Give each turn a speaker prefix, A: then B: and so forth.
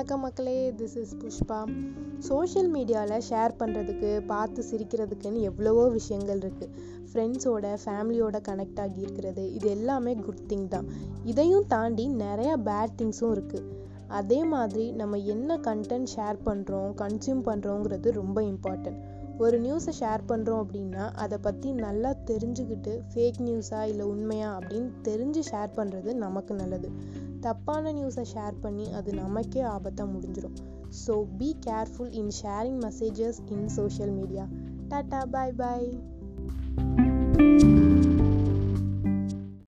A: வணக்கம் மக்களே this is Pushpa social மீடியாவில் ஷேர் பண்ணுறதுக்கு பார்த்து சிரிக்கிறதுக்குன்னு எவ்வளவோ விஷயங்கள் இருக்குது ஃப்ரெண்ட்ஸோட ஃபேமிலியோட கனெக்ட் ஆகி இருக்கிறது இது எல்லாமே குட் திங் தான் இதையும் தாண்டி நிறையா பேட் திங்ஸும் இருக்குது அதே மாதிரி நம்ம என்ன கண்டென்ட் ஷேர் பண்ணுறோம் கன்சியூம் பண்ணுறோங்கிறது ரொம்ப இம்பார்ட்டன்ட் ஒரு நியூஸை ஷேர் பண்ணுறோம் அப்படின்னா அதை பற்றி நல்லா தெரிஞ்சுக்கிட்டு ஃபேக் நியூஸா இல்லை உண்மையா அப்படின்னு தெரிஞ்சு ஷேர் பண்ணுறது நமக்கு நல்லது தப்பான நியூஸை ஷேர் பண்ணி அது நமக்கே ஆபத்தாக முடிஞ்சிடும் so be careful in sharing messages in social media tata bye bye